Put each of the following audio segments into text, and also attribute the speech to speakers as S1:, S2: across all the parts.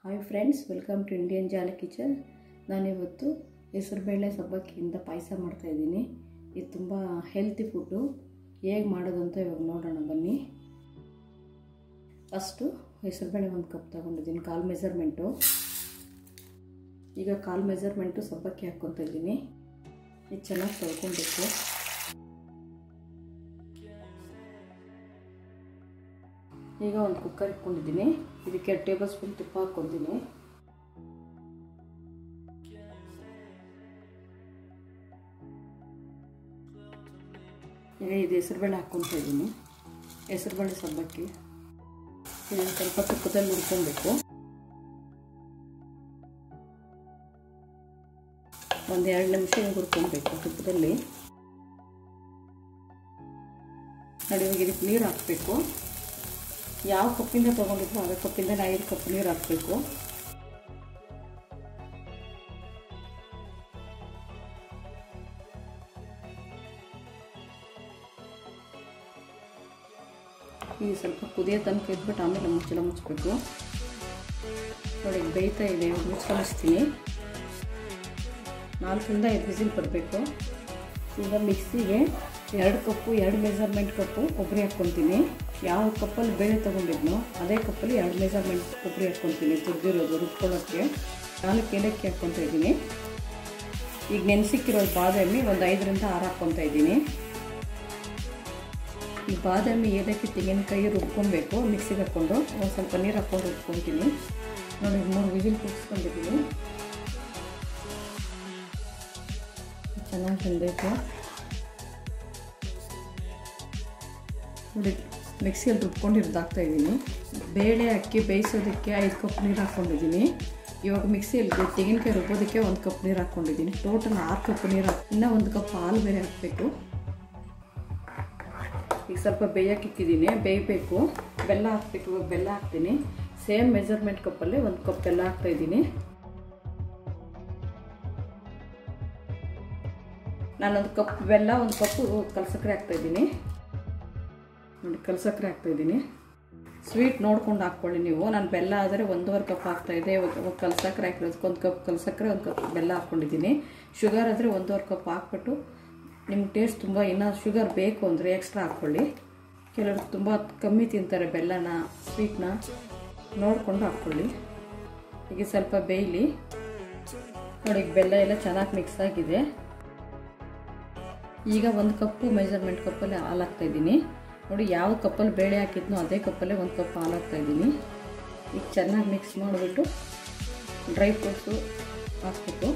S1: hi friends welcome to Indian Jolly Kitchen ನಾನಿವತ್ತು ಹೆಸರುಬೇಳೆ ಸಬ್ಬಕ್ಕಿಯಿಂದ ಪಾಯಸ ಮಾಡ್ತಾಯಿದ್ದೀನಿ ಇದು ತುಂಬ ಹೆಲ್ತಿ ಫುಡ್ಡು ಹೇಗೆ ಮಾಡೋದು ಅಂತ ಇವಾಗ ನೋಡೋಣ ಬನ್ನಿ ಫಸ್ಟು ಹೆಸರುಬೇಳೆ ಒಂದು ಕಪ್ ತೊಗೊಂಡಿದ್ದೀನಿ ಕಾಲು ಮೆಜರ್ಮೆಂಟು ಈಗ ಕಾಲು ಮೆಜರ್ಮೆಂಟು ಸಬ್ಬಕ್ಕಿ ಹಾಕ್ಕೊತಾ ಇದ್ದೀನಿ ಇದು ಚೆನ್ನಾಗಿ ತೊಳ್ಕೊಬೇಕು ಈಗ ಒಂದು ಕುಕ್ಕರ್ ಇಟ್ಕೊಂಡಿದ್ದೀನಿ ಇದಕ್ಕೆ ಎರಡು ಟೇಬಲ್ ಸ್ಪೂನ್ ತುಪ್ಪ ಹಾಕ್ಕೊತೀನಿ ಈಗ ಇದು ಹೆಸರುಬೇಳೆ ಹಾಕ್ಕೊತಾ ಇದ್ದೀನಿ ಹೆಸರುಬೇಳೆ ಸಬ್ಬಕ್ಕಿ ಇದನ್ನು ಸ್ವಲ್ಪ ತುಪ್ಪದಲ್ಲಿ ಹುಡ್ಕೊಬೇಕು ಒಂದು ಎರಡು ನಿಮಿಷ ಹುರ್ಕೊಬೇಕು ತುಪ್ಪದಲ್ಲಿ ನೋಡಿ ಇವಾಗ ಇದಕ್ಕೆ ನೀರು ಹಾಕಬೇಕು ಯಾವ ಕಪ್ಪಿಂದ ತೊಗೊಂಡಿದ್ರು ಅದೇ ಕಪ್ಪಿಂದ ಐದು ಕಪ್ ನೀರು ಹಾಕಬೇಕು ಈಗ ಸ್ವಲ್ಪ ಕುದಿಯೋ ತನಕ ಇದ್ಬಿಟ್ಟು ಆಮೇಲೆ ಮುಚ್ಚಳ ಮುಚ್ಚಬೇಕು ನೋಡಿ ಬೇಯ್ತಾ ಇದೆ ಮುಚ್ಚಿಸ್ತೀನಿ ನಾಲ್ಕರಿಂದ ಐದು ವಿಸಿಲ್ ಬರಬೇಕು ಈಗ ಮಿಕ್ಸಿಗೆ ಎರಡು ಕಪ್ಪು ಎರಡು ಮೆಜರ್ಮೆಂಟ್ ಕಪ್ಪು ಕೊಬ್ಬರಿ ಹಾಕ್ಕೊತೀನಿ ಯಾವ ಕಪ್ಪಲ್ಲಿ ಬೇಳೆ ತೊಗೊಂಡಿದ್ನೋ ಅದೇ ಕಪ್ಪಲ್ಲಿ ಎರಡು ಮೆಜರ್ಮೆಂಟ್ ಕೊಬ್ಬರಿ ಹಾಕ್ಕೊತೀನಿ ತುರಿದಿರೋದು ರುಬ್ಕೊಳ್ಳೋಕ್ಕೆ ನಾಲ್ಕು ಏಲಕ್ಕಿ ಹಾಕ್ಕೊತಾ ಇದ್ದೀನಿ ಈಗ ನೆನೆಸಿಕ್ಕಿರೋ ಬಾದಾಮಿ ಒಂದು ಐದರಿಂದ ಆರು ಹಾಕ್ಕೊತಾ ಇದ್ದೀನಿ ಈ ಬಾದಾಮಿ ಏಲಕ್ಕಿ ತೆಂಗಿನಕಾಯಿ ರುಬ್ಕೊಬೇಕು ಮಿಕ್ಸಿಗೆ ಹಾಕ್ಕೊಂಡು ಒಂದು ಸ್ವಲ್ಪ ನೀರು ಹಾಕ್ಕೊಂಡು ರುಬ್ಕೊತೀನಿ ನೋಡಿ ಮೂರು ವಿಜಿಲ್ ಕುದಿಸ್ಕೊಂಡಿದ್ದೀನಿ ಚೆನ್ನಾಗಿ ತಿನ್ನಬೇಕು ನೋಡಿ ಮಿಕ್ಸಿಯಲ್ಲಿ ರುಬ್ಕೊಂಡಿರೋದು ಹಾಕ್ತಾಯಿದ್ದೀನಿ ಬೇಳೆ ಅಕ್ಕಿ ಬೇಯಿಸೋದಕ್ಕೆ ಐದು ಕಪ್ ನೀರು ಹಾಕ್ಕೊಂಡಿದ್ದೀನಿ ಇವಾಗ ಮಿಕ್ಸಿಯಲ್ಲಿ ತೆಂಗಿನಕಾಯಿ ರುಬ್ಬೋದಕ್ಕೆ ಒಂದು ಕಪ್ ನೀರು ಹಾಕ್ಕೊಂಡಿದ್ದೀನಿ ಟೋಟಲ್ ಆರು ಕಪ್ ನೀರು ಹಾಕಿ ಇನ್ನೂ ಒಂದು ಕಪ್ ಹಾಲು ಬೇರೆ ಹಾಕಬೇಕು ಈಗ ಸ್ವಲ್ಪ ಬೇಯಕ್ಕೆ ಇಕ್ಕಿದ್ದೀನಿ ಬೇಯಬೇಕು ಬೆಲ್ಲ ಹಾಕ್ಬೇಕು ಇವಾಗ ಬೆಲ್ಲ ಹಾಕ್ತೀನಿ ಸೇಮ್ ಮೆಜರ್ಮೆಂಟ್ ಕಪ್ಪಲ್ಲಿ ಒಂದು ಕಪ್ ಬೆಲ್ಲ ಹಾಕ್ತಾಯಿದ್ದೀನಿ ನಾನೊಂದು ಕಪ್ ಬೆಲ್ಲ ಒಂದು ಕಪ್ಪು ಕಲ್ಸಕ್ಕರೆ ಹಾಕ್ತಾಯಿದ್ದೀನಿ ನೋಡಿ ಕಲ್ಸಕ್ಕರೆ ಹಾಕ್ತಾಯಿದ್ದೀನಿ ಸ್ವೀಟ್ ನೋಡ್ಕೊಂಡು ಹಾಕ್ಕೊಳ್ಳಿ ನೀವು ನಾನು ಬೆಲ್ಲ ಆದರೆ ಒಂದೂವರೆ ಕಪ್ ಹಾಕ್ತಾಯಿದ್ದೆ ಇವಾಗ ಕಲ್ಸಕ್ಕರೆ ಹಾಕಿರೋದಕ್ಕೆ ಒಂದು ಕಪ್ ಕಲ್ಸಕ್ಕರೆ ಒಂದು ಕಪ್ ಬೆಲ್ಲ ಹಾಕ್ಕೊಂಡಿದ್ದೀನಿ ಶುಗರ್ ಆದರೆ ಒಂದೂವರೆ ಕಪ್ ಹಾಕ್ಬಿಟ್ಟು ನಿಮ್ಗೆ ಟೇಸ್ಟ್ ತುಂಬ ಇನ್ನೂ ಶುಗರ್ ಬೇಕು ಅಂದರೆ ಎಕ್ಸ್ಟ್ರಾ ಹಾಕ್ಕೊಳ್ಳಿ ಕೆಲವರು ತುಂಬ ಕಮ್ಮಿ ತಿಂತಾರೆ ಬೆಲ್ಲನ ಸ್ವೀಟ್ನ ನೋಡಿಕೊಂಡು ಹಾಕ್ಕೊಳ್ಳಿ ಈಗ ಸ್ವಲ್ಪ ಬೇಯಲಿ ನೋಡಿ ಬೆಲ್ಲ ಎಲ್ಲ ಚೆನ್ನಾಗಿ ಮಿಕ್ಸ್ ಆಗಿದೆ ಈಗ ಒಂದು ಕಪ್ಪು ಮೆಜರ್ಮೆಂಟ್ ಕಪ್ಪಲ್ಲಿ ಹಾಲು ಹಾಕ್ತಾಯಿದ್ದೀನಿ ನೋಡಿ ಯಾವ ಕಪ್ಪಲ್ಲಿ ಬೇಳೆ ಹಾಕಿದ್ನೋ ಅದೇ ಕಪ್ಪಲ್ಲೇ ಒಂದು ಕಪ್ ಹಾಲು ಹಾಕ್ತಾಯಿದ್ದೀನಿ ಈಗ ಚೆನ್ನಾಗಿ ಮಿಕ್ಸ್ ಮಾಡಿಬಿಟ್ಟು ಡ್ರೈ ಫ್ರೂಟ್ಸು ಹಾಕ್ಬಿಟ್ಟು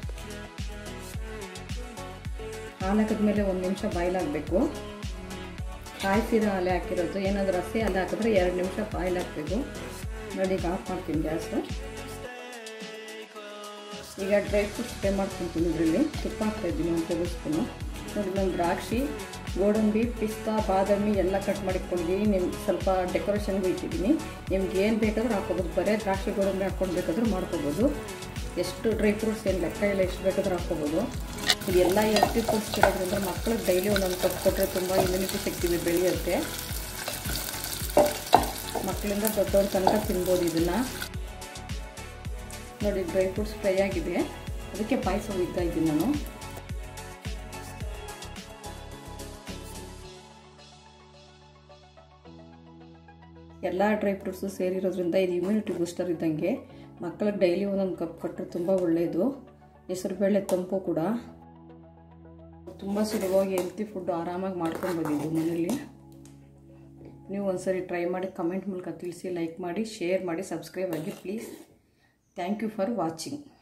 S1: ಹಾಲು ಹಾಕಿದ್ಮೇಲೆ ಒಂದು ನಿಮಿಷ ಬಾಯ್ಲಾಗಬೇಕು ಕಾಯಿಸಿದ ಹಾಲೆ ಹಾಕಿರೋದು ಏನಾದರೂ ಹಸಿ ಹಾಲು ಹಾಕಿದ್ರೆ ಎರಡು ನಿಮಿಷ ಬಾಯ್ಲ್ ಹಾಕಬೇಕು ನೋಡಿ ಈಗ ಆಫ್ ಮಾಡ್ತೀನಿ ಗ್ಯಾಸ್ ಈಗ ಡ್ರೈ ಫ್ರೂಟ್ಸ್ ಫ್ರೈ ಮಾಡ್ಕೊತೀನಿ ಇದರಲ್ಲಿ ತುಪ್ಪ ಹಾಕ್ತಾಯಿದ್ದೀನಿ ಒಂದು ಟೇಬಲ್ ಸ್ಪೂನು ನೋಡಿ ನಾನು ದ್ರಾಕ್ಷಿ ಗೋಡಂಬಿ ಪಿಸ್ತಾ ಬಾದಾಮಿ ಎಲ್ಲ ಕಟ್ ಮಾಡಿಟ್ಕೊಂಡಿದ್ದೀನಿ ನಿಮ್ಗೆ ಸ್ವಲ್ಪ ಡೆಕೋರೇಷನ್ಗೂ ಇಟ್ಟಿದ್ದೀನಿ ನಿಮ್ಗೆ ಏನು ಬೇಕಾದ್ರೂ ಹಾಕ್ಕೋಬೋದು ಬರೀ ದ್ರಾಕ್ಷಿ ಗೋಡಂಬಿ ಹಾಕ್ಕೊಂಡು ಬೇಕಾದ್ರೂ ಮಾಡ್ಕೋಬೋದು ಎಷ್ಟು ಡ್ರೈ ಫ್ರೂಟ್ಸ್ ಏನು ಲೆಕ್ಕ ಇಲ್ಲ ಎಷ್ಟು ಬೇಕಾದ್ರೂ ಹಾಕ್ಕೋಬೋದು ಎಲ್ಲ ಹೆಲ್ತಿ ಫುಡ್ಸ್ ಇರೋದ್ರಿಂದ ಮಕ್ಕಳಿಗೆ ಡೈಲಿ ಒಂದೊಂದು ಕಪ್ ಕೊಟ್ಟರೆ ತುಂಬ ಇಮ್ಯುನಿಟಿ ಶಕ್ತಿ ಬೆಳೆಯುತ್ತೆ ಮಕ್ಕಳಿಂದ ದೊಡ್ಡವ್ರ ತನಕ ತಿನ್ಬೋದು ಇದನ್ನು ನೋಡಿ ಡ್ರೈ ಫ್ರೂಟ್ಸ್ ಫ್ರೈ ಆಗಿದೆ ಅದಕ್ಕೆ ಪಾಯಸ ಒಯ್ತಾ ಇದ್ದೀನಿ ನಾನು ಎಲ್ಲ ಡ್ರೈ ಫ್ರೂಟ್ಸು ಸೇರಿರೋದ್ರಿಂದ ಇದು ಇಮ್ಯುನಿಟಿ ಬೂಸ್ಟರ್ ಇದ್ದಂಗೆ ಮಕ್ಕಳಿಗೆ ಡೈಲಿ ಒಂದೊಂದು ಕಪ್ ಕೊಟ್ಟರೆ ತುಂಬ ಒಳ್ಳೆಯದು ಹೆಸರುಬೇಳೆ ತಂಪು ಕೂಡ ತುಂಬ ಸುಲಭವಾಗಿ ಹೆಲ್ತಿ ಫುಡ್ಡು ಆರಾಮಾಗಿ ಮಾಡ್ಕೊಬೋದು ಇದು ಮನೇಲಿ ನೀವು ಒಂದ್ಸರಿ ಟ್ರೈ ಮಾಡಿ ಕಮೆಂಟ್ ಮೂಲಕ ತಿಳಿಸಿ ಲೈಕ್ ಮಾಡಿ ಶೇರ್ ಮಾಡಿ ಸಬ್ಸ್ಕ್ರೈಬ್ ಆಗಿ please thank you for watching